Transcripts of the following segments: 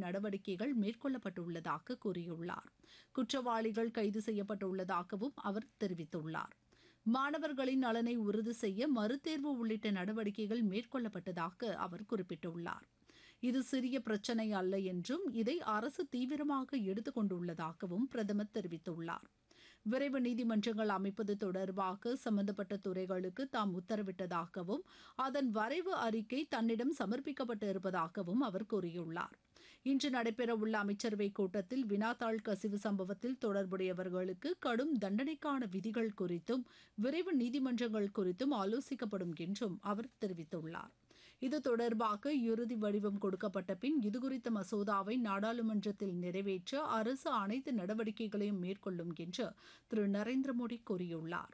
நடவடிக்கைகள் மேற்கொள்ளப்பட்டுள்ளதாக கூறியுள்ளார் குற்றவாளிகள் கைது செய்யப்பட்டுள்ளதாகவும் அவர் தெரிவித்துள்ளார் மாணவர்களின் நலனை உறுதி செய்ய மறுதேர்வு உள்ளிட்ட நடவடிக்கைகள் மேற்கொள்ளப்பட்டதாக அவர் குறிப்பிட்டுள்ளார் இது சிறிய பிரச்சினை அல்ல என்றும் இதை அரசு தீவிரமாக எடுத்துக் கொண்டுள்ளதாகவும் பிரதமர் தெரிவித்துள்ளார் விரைவு நீதிமன்றங்கள் அமைப்பது தொடர்பாக சம்பந்தப்பட்ட துறைகளுக்கு தாம் உத்தரவிட்டதாகவும் அதன் வரைவு அறிக்கை தன்னிடம் சமர்ப்பிக்கப்பட்டு இருப்பதாகவும் அவர் கூறியுள்ளார் இன்று நடைபெறவுள்ள அமைச்சரவைக் கூட்டத்தில் வினாத்தாள் கசிவு சம்பவத்தில் தொடர்புடையவர்களுக்கு கடும் தண்டனைக்கான விதிகள் குறித்தும் விரைவு நீதிமன்றங்கள் குறித்தும் ஆலோசிக்கப்படும் என்றும் அவர் தெரிவித்துள்ளார் இது தொடர்பாக இறுதி வடிவம் கொடுக்கப்பட்ட பின் இதுகுறித்த மசோதாவை நாடாளுமன்றத்தில் நிறைவேற்ற அரசு அனைத்து நடவடிக்கைகளையும் மேற்கொள்ளும் என்று திரு நரேந்திர மோடி கூறியுள்ளார்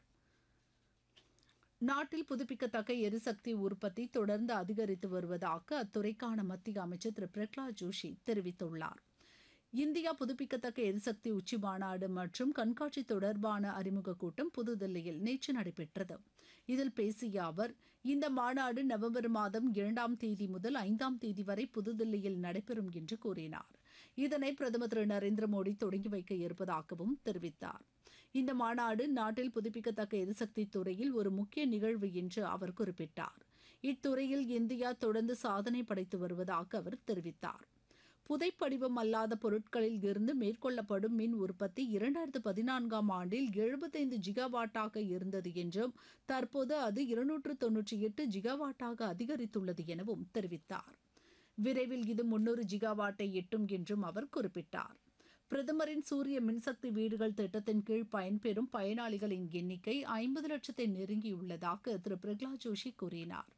நாட்டில் புதுப்பிக்கத்தக்க எரிசக்தி உற்பத்தி தொடர்ந்து அதிகரித்து வருவதாக அத்துறைக்கான மத்திய அமைச்சர் திரு பிரகலாத் ஜோஷி தெரிவித்துள்ளார் இந்தியா புதுப்பிக்கத்தக்க எரிசக்தி உச்சி மாநாடு மற்றும் கண்காட்சி தொடர்பான அறிமுக கூட்டம் புதுதில்லியில் நேற்று நடைபெற்றது இதில் பேசிய அவர் இந்த மாநாடு நவம்பர் மாதம் இரண்டாம் தேதி முதல் ஐந்தாம் தேதி வரை புதுதில்லியில் நடைபெறும் என்று கூறினார் இதனை பிரதமர் திரு நரேந்திர மோடி தொடங்கி வைக்க இருப்பதாகவும் தெரிவித்தார் இந்த மாநாடு நாட்டில் புதுப்பிக்கத்தக்க எரிசக்தி துறையில் ஒரு முக்கிய நிகழ்வு என்று அவர் குறிப்பிட்டார் இத்துறையில் இந்தியா தொடர்ந்து சாதனை படைத்து வருவதாக அவர் தெரிவித்தார் புதைப்படிவம் அல்லாத பொருட்களில் இருந்து மேற்கொள்ளப்படும் மின் உற்பத்தி இரண்டாயிரத்து பதினான்காம் ஆண்டில் எழுபத்தைந்து ஜிகாவாட்டாக இருந்தது என்றும் தற்போது அது இருநூற்று தொன்னூற்றி எட்டு ஜிகாவாட்டாக அதிகரித்துள்ளது எனவும் தெரிவித்தார் விரைவில் இது முன்னூறு ஜிகாவாட்டை எட்டும் என்றும் அவர் குறிப்பிட்டார் பிரதமரின் சூரிய மின்சக்தி வீடுகள் திட்டத்தின் கீழ் பயன்பெறும் பயனாளிகளின் எண்ணிக்கை ஐம்பது லட்சத்தை நெருங்கியுள்ளதாக திரு பிரகலாத் ஜோஷி கூறினார்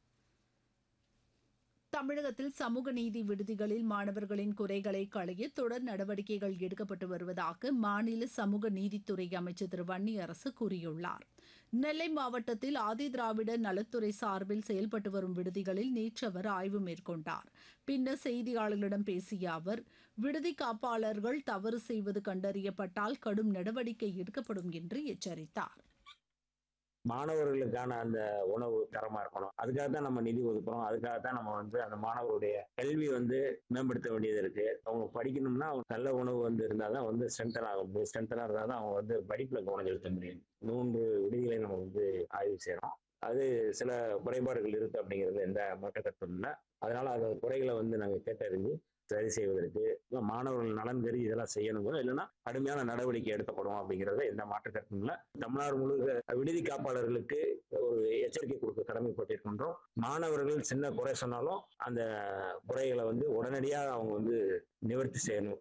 தமிழகத்தில் சமூக நீதி விடுதிகளில் மாணவர்களின் குறைகளை களைய தொடர் நடவடிக்கைகள் எடுக்கப்பட்டு வருவதாக மாநில சமூக நீதித்துறை அமைச்சர் திரு வன்னி அரசு கூறியுள்ளார் நெல்லை மாவட்டத்தில் ஆதி திராவிடர் நலத்துறை சார்பில் செயல்பட்டு வரும் விடுதிகளில் நேற்று அவர் ஆய்வு மேற்கொண்டார் பின்னர் செய்தியாளர்களிடம் பேசிய அவர் விடுதி காப்பாளர்கள் தவறு செய்வது கண்டறியப்பட்டால் கடும் நடவடிக்கை எடுக்கப்படும் என்று எச்சரித்தார் மாணவர்களுக்கான அந்த உணவு தரமா இருக்கணும் அதுக்காக தான் நம்ம நிதி ஒதுக்குறோம் அதுக்காக தான் நம்ம வந்து அந்த மாணவருடைய கல்வி வந்து மேம்படுத்த வேண்டியது இருக்கு அவங்க படிக்கணும்னா அவங்க நல்ல உணவு வந்து இருந்தால் தான் வந்து ஸ்ட்ரென்தன் ஆக முடியும் ஸ்ட்ரென்தனாக இருந்தால் தான் அவங்க வந்து படிப்பில் கவனம் செலுத்த முடியும் மூன்று விடுதிகளை நம்ம வந்து ஆய்வு செய்கிறோம் அது சில குறைபாடுகள் இருக்கு அப்படிங்கிறது எந்த மாற்ற கருத்தும் இல்லை அதனால அந்த குறைகளை வந்து நாங்கள் கேட்டறிஞ்சு சரி செய்வதற்கு மாணவர்கள் நலன் கருதி இதெல்லாம் செய்யணும் இல்லைன்னா கடுமையான நடவடிக்கை எடுக்கப்படும் அப்படிங்கிறத எந்த மாற்று கருத்தும் இல்லை தமிழ்நாடு முழுக்க விடுதி காப்பாளர்களுக்கு ஒரு எச்சரிக்கை கொடுக்க கடமைப்பட்டிருக்கின்றோம் மாணவர்கள் சின்ன குறை சொன்னாலும் அந்த குறைகளை வந்து உடனடியாக அவங்க வந்து நிவர்த்தி செய்யணும்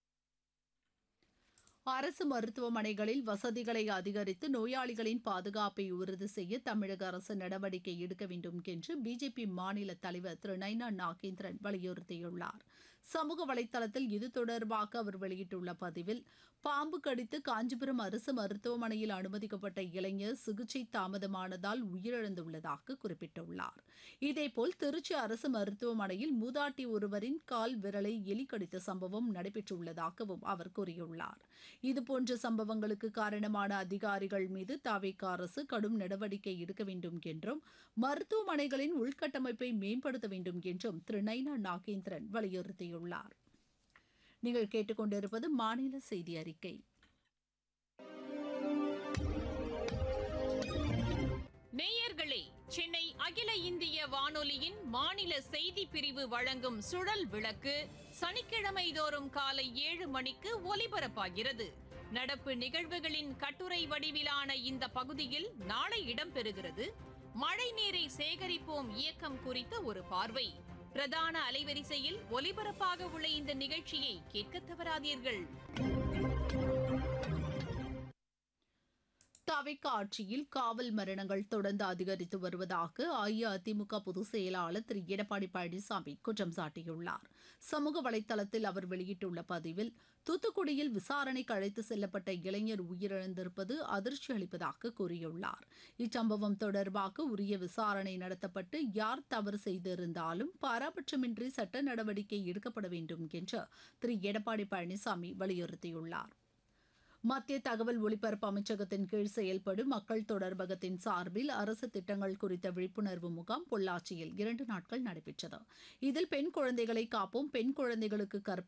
அரசு மருத்துவமனைகளில் வசதிகளை அதிகரித்து நோயாளிகளின் பாதுகாப்பை உறுதி செய்ய தமிழக அரசு நடவடிக்கை எடுக்க வேண்டும் என்று பிஜேபி மாநில தலைவர் திரு நைனா நாகேந்திரன் வலியுறுத்தியுள்ளார் சமூக வலைதளத்தில் இது தொடர்பாக அவர் வெளியிட்டுள்ள பதிவில் பாம்பு கடித்து காஞ்சிபுரம் அரசு மருத்துவமனையில் அனுமதிக்கப்பட்ட இளைஞர் சிகிச்சை தாமதமானதால் உயிரிழந்துள்ளதாக குறிப்பிட்டுள்ளார் இதேபோல் திருச்சி அரசு மருத்துவமனையில் மூதாட்டி ஒருவரின் கால் விரலை எலி கடித்த சம்பவம் நடைபெற்றுள்ளதாகவும் அவர் கூறியுள்ளார் இதுபோன்ற சம்பவங்களுக்கு காரணமான அதிகாரிகள் மீது தாவேக அரசு கடும் நடவடிக்கை எடுக்க வேண்டும் என்றும் மருத்துவமனைகளின் உள்கட்டமைப்பை மேம்படுத்த வேண்டும் என்றும் திரு நைனா நாகேந்திரன் வலியுறுத்தியுள்ளார் நீங்கள் கேட்டுக்கொண்டிருப்பது மாநில செய்தி அறிக்கை நேயர்களே சென்னை அகில இந்திய வானொலியின் மாநில செய்தி பிரிவு வழங்கும் சுழல் விளக்கு சனிக்கிழமை தோறும் காலை ஏழு மணிக்கு ஒலிபரப்பாகிறது நடப்பு நிகழ்வுகளின் கட்டுரை வடிவிலான இந்த பகுதியில் நாளை இடம்பெறுகிறது மழை நீரை சேகரிப்போம் இயக்கம் குறித்த ஒரு பார்வை பிரதான அலைவரிசையில் ஒலிபரப்பாக உள்ள இந்த நிகழ்ச்சியை கேட்க தவறாதீர்கள் தவிக்க ஆட்சியில் காவல் மரணங்கள் தொடர்ந்து அதிகரித்து வருவதாக அஇஅதிமுக பொதுச் செயலாளர் திரு எடப்பாடி பழனிசாமி குற்றம் சாட்டியுள்ளார் சமூக வலைதளத்தில் அவர் வெளியிட்டுள்ள பதிவில் தூத்துக்குடியில் விசாரணைக்கு அழைத்து செல்லப்பட்ட இளைஞர் உயிரிழந்திருப்பது அதிர்ச்சி அளிப்பதாக கூறியுள்ளார் இச்சம்பவம் தொடர்பாக உரிய விசாரணை நடத்தப்பட்டு யார் தவறு செய்திருந்தாலும் பாராபட்சமின்றி சட்ட நடவடிக்கை எடுக்கப்பட வேண்டும் என்று திரு எடப்பாடி பழனிசாமி வலியுறுத்தியுள்ளார் மத்திய தகவல் ஒலிபரப்பு அமைச்சகத்தின் கீழ் செயல்படும் மக்கள் தொடர்பகத்தின் சார்பில் அரசு திட்டங்கள் குறித்த விழிப்புணர்வு முகாம் பொள்ளாச்சியில் இரண்டு நாட்கள் நடைபெற்றது இதில் பெண் குழந்தைகளை காப்போம் பெண் குழந்தைகளுக்கு கற்ப